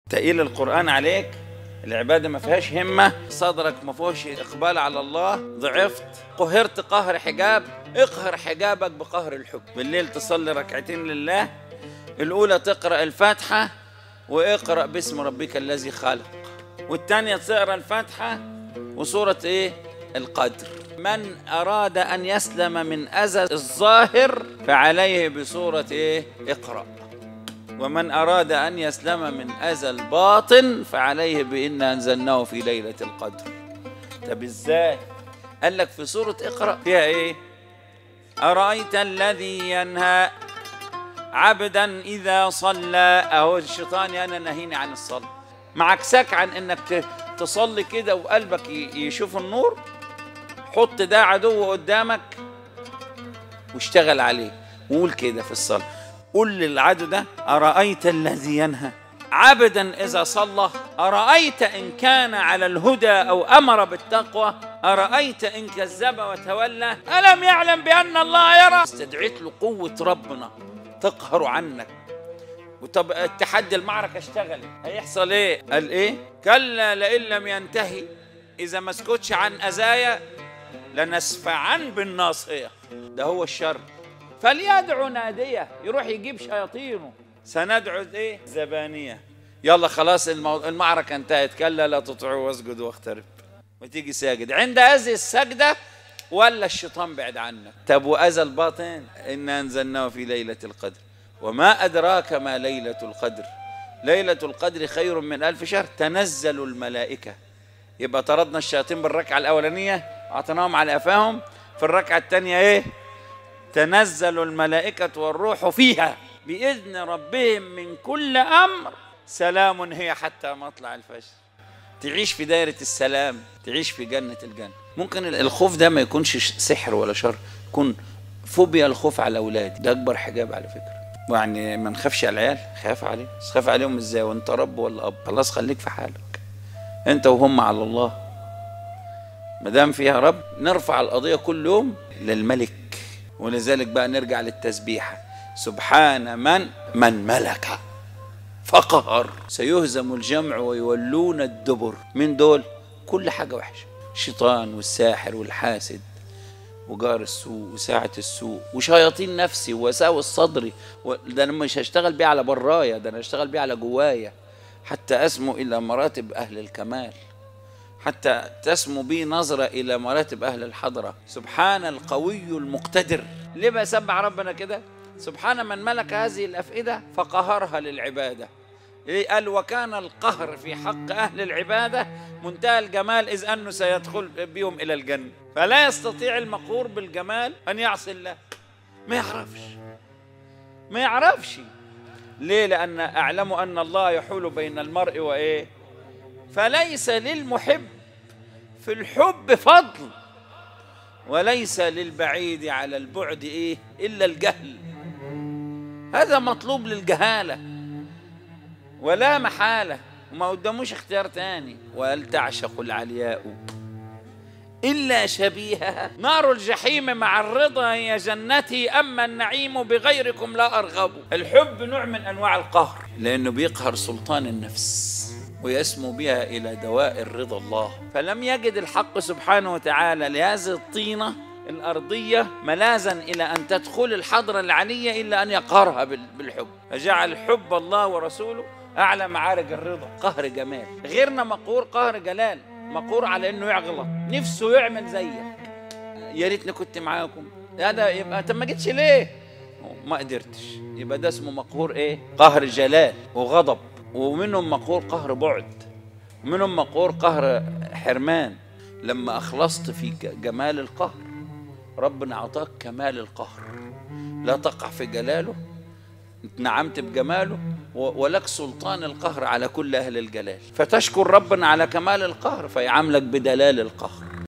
تقيل القرآن عليك العبادة ما فيهاش همة صدرك ما فيهوش إقبال على الله ضعفت قهرت قهر حجاب اقهر حجابك بقهر الحب بالليل تصلي ركعتين لله الأولى تقرأ الفاتحة واقرأ باسم ربك الذي خلق والثانية تقرأ الفاتحة وسورة إيه القدر من أراد أن يسلم من أذى الظاهر فعليه بسورة إيه اقرأ ومن أراد أن يسلم من أذى الباطن فعليه بإن أنزلناه في ليلة القدر طب إزاي قال لك في سورة اقرأ فيها إيه أرأيت الذي ينهى عبدا إذا صلى أهو الشيطان أنا نهيني عن الصلاة معكسك عن إنك تصلي كده وقلبك يشوف النور حط ده عدو قدامك واشتغل عليه وقول كده في الصلاة قل للعدو ده أرأيت الذي ينهى عبدا إذا صلى أرأيت إن كان على الهدى أو أمر بالتقوى أرأيت إن كذب وتولى ألم يعلم بأن الله يرى استدعيت له قوة ربنا تقهر عنك وطب التحدي المعركة اشتغل هيحصل ايه قال ايه كلا لئن لم ينتهي اذا ما سكتش عن اذايا لنسفعا بالناصية ده هو الشر فليدعو نادية يروح يجيب شياطينه سندعو ايه زبانية يلا خلاص المو... المعركة انتهت كلا لا تطيعوا واسجدوا واقترب وتيجي ساجد عند هذه السجدة ولا الشيطان بعد عنك طب وأذى الباطن إنا أنزلناه في ليلة القدر وما أدراك ما ليلة القدر ليلة القدر خير من ألف شهر تنزل الملائكة يبقى طردنا الشياطين بالركعة الأولانية أعطيناهم على قفاهم في الركعة الثانية إيه تنزل الملائكة والروح فيها بإذن ربهم من كل أمر سلام هي حتى مطلع الفجر تعيش في دائرة السلام تعيش في جنة الجنة ممكن الخوف ده ما يكونش سحر ولا شر يكون فوبيا الخوف على أولادي ده أكبر حجاب على فكرة يعني ما نخافش على العيال خاف عليهم بس خاف عليهم ازاي وانت رب ولا اب خلاص خليك في حالك انت وهم على الله ما دام فيها رب نرفع القضيه كل يوم للملك ولذلك بقى نرجع للتسبيحه سبحان من من ملك فقهر سيهزم الجمع ويولون الدبر من دول كل حاجه وحشه الشيطان والساحر والحاسد وجار السوء وساعة السوء وشياطين نفسي ووساوس صدري ده انا مش هشتغل بيه على برايا ده انا هشتغل بيه على جوايا حتى اسمو الى مراتب اهل الكمال حتى تسمو بي نظرة إلى مراتب أهل الحضرة سبحان القوي المقتدر ليه بسبح ربنا كده سبحان من ملك هذه الأفئدة فقهرها للعبادة قال وكان القهر في حق أهل العبادة منتهى الجمال إذ أنه سيدخل بهم إلى الجنة فلا يستطيع المقهور بالجمال أن يعصي الله ما يعرفش ما يعرفش ليه لأن أعلم أن الله يحول بين المرء وإيه فليس للمحب في الحب فضل وليس للبعيد على البعد إيه إلا الجهل هذا مطلوب للجهاله ولا محالة وما قداموش اختيار تاني وهل تعشق العلياء إلا شبيهها نار الجحيم مع الرضا هي جنتي أما النعيم بغيركم لا أرغب الحب نوع من أنواع القهر لأنه بيقهر سلطان النفس ويسمو بها إلى دوائر رضا الله فلم يجد الحق سبحانه وتعالى لهذه الطينة الأرضية ملاذا إلى أن تدخل الحضرة العلية إلا أن يقهرها بالحب فجعل حب الله ورسوله أعلى معارج الرضا قهر جمال غيرنا مقهور قهر جلال مقهور على إنه يغلط نفسه يعمل زيك يا ريتني كنت معاكم هذا يبقى طب ما جيتش ليه؟ ما قدرتش يبقى ده اسمه مقهور ايه؟ قهر جلال وغضب ومنهم مقهور قهر بعد ومنهم مقهور قهر حرمان لما أخلصت في جمال القهر ربنا أعطاك كمال القهر لا تقع في جلاله نعمت بجماله ولك سلطان القهر على كل أهل الجلال فتشكر ربنا على كمال القهر فيعاملك بدلال القهر